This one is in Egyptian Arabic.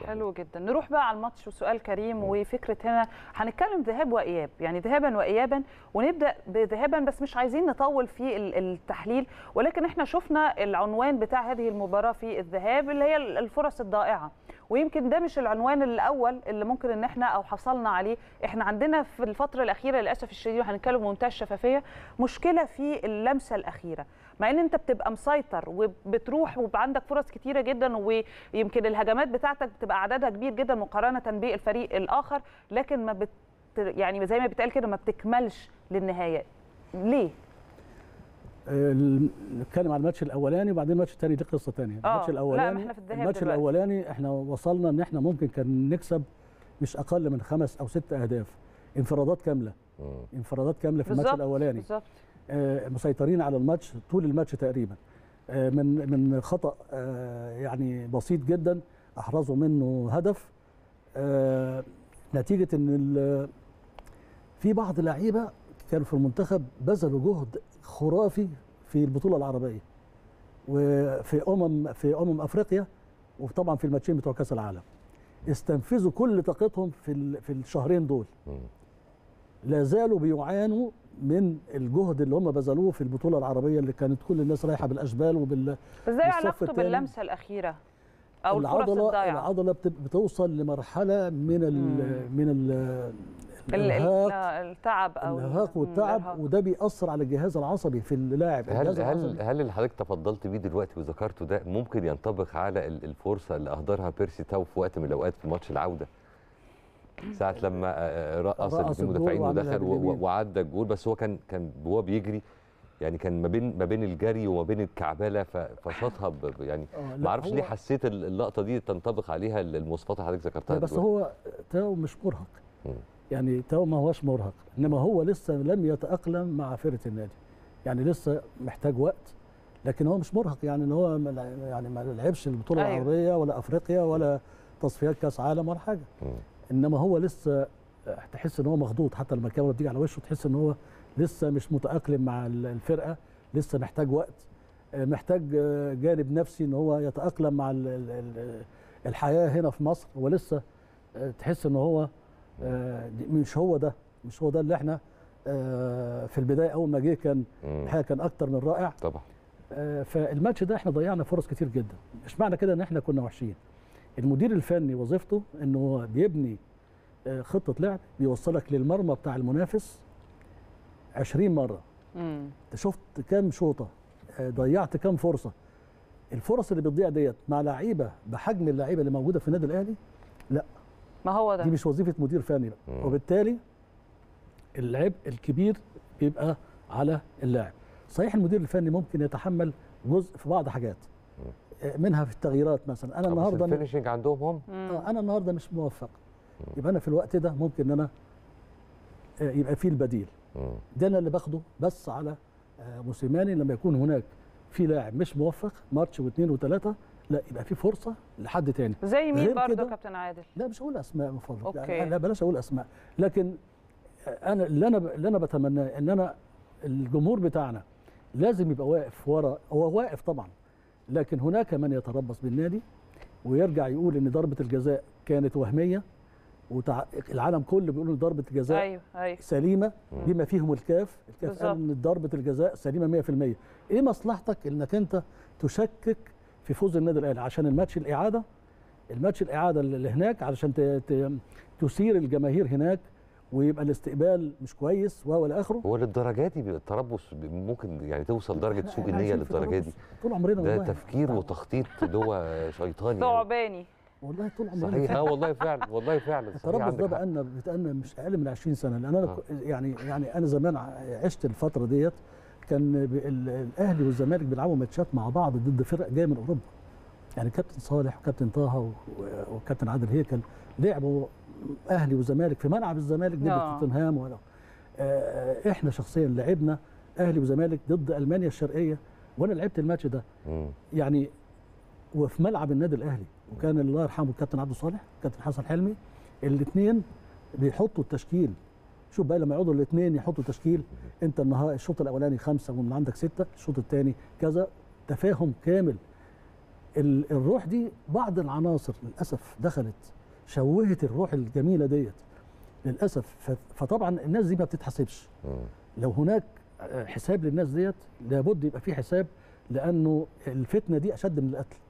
حلو جدا نروح بقى على الماتش وسؤال كريم وفكره هنا هنتكلم ذهاب واياب يعني ذهابا وايابا ونبدا بذهابا بس مش عايزين نطول في ال- التحليل ولكن احنا شفنا العنوان بتاع هذه المباراه في الذهاب اللي هي الفرص الضائعه ويمكن ده مش العنوان الاول اللي ممكن ان احنا او حصلنا عليه احنا عندنا في الفتره الاخيره للاسف الشديد وهنتكلم بمنتهى الشفافيه مشكله في اللمسه الاخيره مع ان انت بتبقى مسيطر وبتروح ويبقى عندك فرص كتيره جدا ويمكن الهجمات بتاعتك بتبقى عددها كبير جدا مقارنه بالفريق الاخر لكن ما بت يعني زي ما بيتقال كده ما بتكملش للنهايه ليه ال- نتكلم عن الماتش الاولاني وبعدين الماتش الثاني دي قصه ثانيه آه، الماتش لا، الاولاني ما إحنا في الذهاب الماتش دلوقتي. الاولاني احنا وصلنا ان احنا ممكن كان نكسب مش اقل من خمس او ست اهداف انفرادات كامله مم. انفرادات كامله في الماتش بالظبط الاولاني بالظبط آه، مسيطرين على الماتش طول الماتش تقريبا آه، من من خطا آه، يعني بسيط جدا احرزوا منه هدف آه، نتيجه ان ال- في بعض اللعيبه كانوا في المنتخب بذلوا جهد خرافي في البطوله العربيه وفي امم في امم افريقيا وطبعا في الماتشين بتوع كاس العالم استنفذوا كل طاقتهم في ال- في الشهرين دول مم. لا زالوا بيعانوا من الجهد اللي هم بذلوه في البطوله العربيه اللي كانت كل الناس رايحه بالاشبال وبال بس ده والصف علاقته التاني. باللمسه الاخيره او الفرص العضله الضايعه العضله بت- بتوصل لمرحله من ال مم. من ال ال- ال- الارهاق لا، التعب او الارهاق مم، والتعب الإرهاق. وده بيأثر على الجهاز العصبي في اللاعب هل الجهاز هل العصبي هل اللي حضرتك تفضلت بيه دلوقتي وذكرته ده ممكن ينطبق على ال- الفرصه اللي اهدرها بيرسي تاو في وقت من الاوقات في ماتش العوده ساعه لما آه، رقص رقص الاثنين الجول مدافعين وعملها ودخل و- و- باليمين. وعدى الجول بس هو كان كان وهو بيجري يعني كان ما بين ما بين الجري وما بين الكعبله ف- فشاطها ب- ب- يعني آه، لا، ما اعرفش ليه هو- حسيت ال- اللقطه دي تنطبق عليها ال- المواصفات اللي حضرتك ذكرتها لا بس دلوقتي. هو تاو مش مرهق مم. يعني تاو ما هوش مرهق انما هو لسه لم يتأقلم مع فرقه النادي يعني لسه محتاج وقت لكن هو مش مرهق يعني ان هو ما لع- يعني ما لعبش البطوله أيوة. العربيه ولا افريقيا ولا تصفيات كاس عالم ولا حاجه مم. انما هو لسه تحس ان هو مخضوض حتى لما الكاميرا بتيجي على وشه تحس ان هو لسه مش متاقلم مع ال- الفرقه لسه محتاج وقت آه، محتاج آه، جانب نفسي ان هو يتاقلم مع ال- ال- ال- الحياه هنا في مصر ولسه آه، تحس ان هو آه، دي- مش هو ده مش هو ده اللي احنا آه، في البدايه اول ما جه كان مم. الحقيقه كان اكتر من رائع طبعا آه، فالماتش ده احنا ضيعنا فرص كتير جدا مش معنى كده ان احنا كنا وحشين المدير الفني وظيفته ان هو بيبني آه، خطه لعب بيوصلك للمرمى بتاع المنافس 20 مره مم. انت شفت كام شوطه آه، ضيعت كام فرصه الفرص اللي بتضيع ديت مع لعيبه بحجم اللعيبه اللي موجوده في النادي الاهلي ما هو ده دي مش وظيفه مدير فني بقى مم. وبالتالي العبء الكبير بيبقى على اللاعب صحيح المدير الفني ممكن يتحمل جزء في بعض حاجات آه، منها في التغييرات مثلا انا آه، بس النهارده الفينشنج عندهم هم مم. آه، انا النهارده مش موفق يبقى انا في الوقت ده ممكن ان انا آه، يبقى فيه البديل مم. ده انا اللي باخده بس على آه، موسيماني لما يكون هناك في لاعب مش موفق ماتش واثنين وثلاثه لا يبقى في فرصه لحد تاني زي مين غير برضه كده- كابتن عادل لا مش هقول اسماء من فضلك أوكي. يعني لا بلاش اقول اسماء لكن انا اللي انا اللي انا بتمناه ان انا الجمهور بتاعنا لازم يبقى واقف ورا هو واقف طبعا لكن هناك من يتربص بالنادي ويرجع يقول ان ضربه الجزاء كانت وهميه وتع... العالم كله بيقول ان ضربه الجزاء ايوه ايوه سليمه بما فيهم الكاف الكاف بالظبط. قال ان ضربه الجزاء سليمه 100% ايه مصلحتك انك انت تشكك في فوز النادي الاهلي عشان الماتش الاعاده الماتش الاعاده اللي هناك علشان ت... ت... تثير الجماهير هناك ويبقى الاستقبال مش كويس و الى اخره هو للدرجه دي بيبقى التربص ب- ممكن يعني توصل درجه إحنا- سوء إحنا النيه عايشين في للدرجه دي تربص طول عمرنا ده والله تفكير وتخطيط اللي هو شيطاني يعني. ثعباني والله طول عمرنا صحيح اه والله فعلا والله فعلا صحيح التربص عندك ده حق. بقالنا بقالنا مش اقل من 20 سنه لان انا آه. ك- يعني يعني انا زمان ع- عشت الفتره ديت كان ب- ال- الاهلي والزمالك بيلعبوا ماتشات مع بعض ضد فرق جايه من اوروبا يعني كابتن صالح وكابتن طه و- و- وكابتن عادل هيكل لعبوا اهلي وزمالك في ملعب الزمالك ضد آه. توتنهام ولا آه، احنا شخصيا لعبنا اهلي وزمالك ضد المانيا الشرقيه وانا لعبت الماتش ده مم. يعني وفي ملعب النادي الاهلي وكان الله يرحمه الكابتن عبد الصالح الكابتن حسن حلمي الاثنين بيحطوا التشكيل شوف بقى لما يقعدوا الاثنين يحطوا تشكيل انت النهار الشوط الاولاني خمسه ومن عندك سته الشوط الثاني كذا تفاهم كامل ال- الروح دي بعض العناصر للاسف دخلت شوهت الروح الجميله ديت للاسف ف- فطبعا الناس دي ما بتتحاسبش مم. لو هناك حساب للناس ديت لابد يبقى في حساب لانه الفتنه دي اشد من القتل